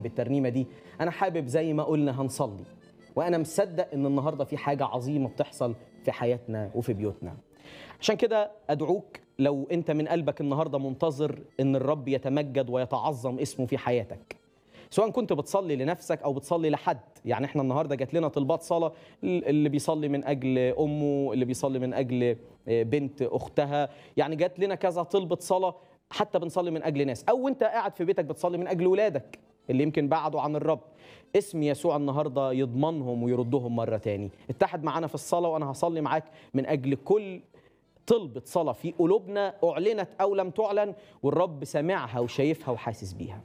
بالترنيمه دي انا حابب زي ما قلنا هنصلي وانا مصدق ان النهارده في حاجه عظيمه بتحصل في حياتنا وفي بيوتنا عشان كده ادعوك لو انت من قلبك النهارده منتظر ان الرب يتمجد ويتعظم اسمه في حياتك سواء كنت بتصلي لنفسك او بتصلي لحد يعني احنا النهارده جات لنا طلبات صلاه اللي بيصلي من اجل امه اللي بيصلي من اجل بنت اختها يعني جات لنا كذا طلبه صلاه حتى بنصلي من اجل ناس او انت قاعد في بيتك بتصلي من اجل ولادك اللي يمكن بعدوا عن الرب اسم يسوع النهارده يضمنهم ويردهم مره تاني اتحد معانا في الصلاه وانا هصلي معاك من اجل كل طلبة صلاة في قلوبنا أعلنت أو لم تعلن والرب سامعها وشايفها وحاسس بيها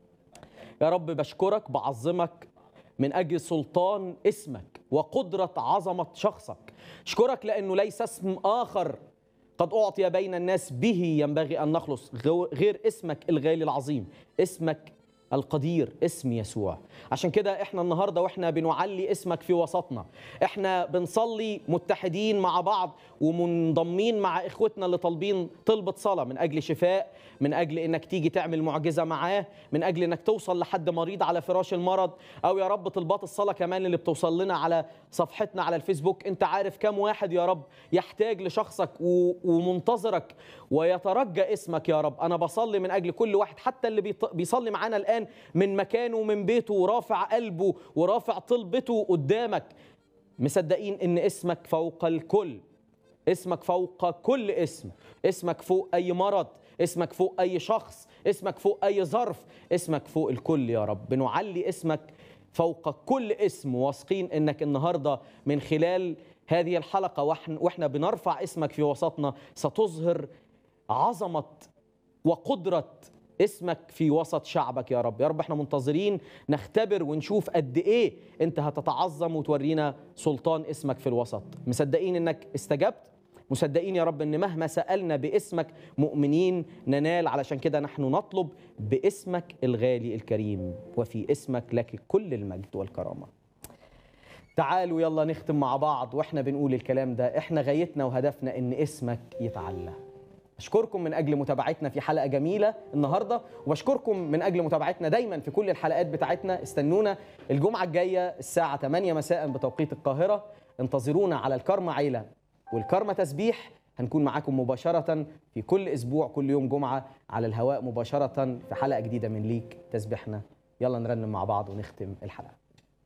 يا رب بشكرك بعظمك من أجل سلطان اسمك وقدرة عظمة شخصك اشكرك لأنه ليس اسم آخر قد أعطي بين الناس به ينبغي أن نخلص غير اسمك الغالي العظيم اسمك القدير اسم يسوع عشان كده احنا النهارده واحنا بنعلي اسمك في وسطنا احنا بنصلي متحدين مع بعض ومنضمين مع اخوتنا اللي طالبين طلبة صلاة من اجل شفاء من اجل انك تيجي تعمل معجزة معاه من اجل انك توصل لحد مريض على فراش المرض او يا رب طلبات الصلاة كمان اللي بتوصل لنا على صفحتنا على الفيسبوك انت عارف كم واحد يا رب يحتاج لشخصك ومنتظرك ويترجى اسمك يا رب انا بصلي من اجل كل واحد حتى اللي بيصلي معانا الان الآن من مكانه ومن بيته ورافع قلبه ورافع طلبته قدامك مصدقين إن اسمك فوق الكل اسمك فوق كل اسم اسمك فوق أي مرض اسمك فوق أي شخص اسمك فوق أي ظرف اسمك فوق الكل يا رب بنعلي اسمك فوق كل اسم واثقين انك النهارده من خلال هذه الحلقه واحنا بنرفع اسمك في وسطنا ستظهر عظمه وقدره اسمك في وسط شعبك يا رب يا رب احنا منتظرين نختبر ونشوف قد ايه انت هتتعظم وتورينا سلطان اسمك في الوسط مصدقين انك استجبت مصدقين يا رب ان مهما سالنا باسمك مؤمنين ننال علشان كده نحن نطلب باسمك الغالي الكريم وفي اسمك لك كل المجد والكرامه تعالوا يلا نختم مع بعض واحنا بنقول الكلام ده احنا غايتنا وهدفنا ان اسمك يتعلى أشكركم من أجل متابعتنا في حلقة جميلة النهاردة وبشكركم من أجل متابعتنا دايما في كل الحلقات بتاعتنا استنونا الجمعة الجاية الساعة 8 مساء بتوقيت القاهرة انتظرونا على الكرمة عيلة والكرمة تسبيح هنكون معاكم مباشرة في كل أسبوع كل يوم جمعة على الهواء مباشرة في حلقة جديدة من ليك تسبيحنا يلا نرنم مع بعض ونختم الحلقة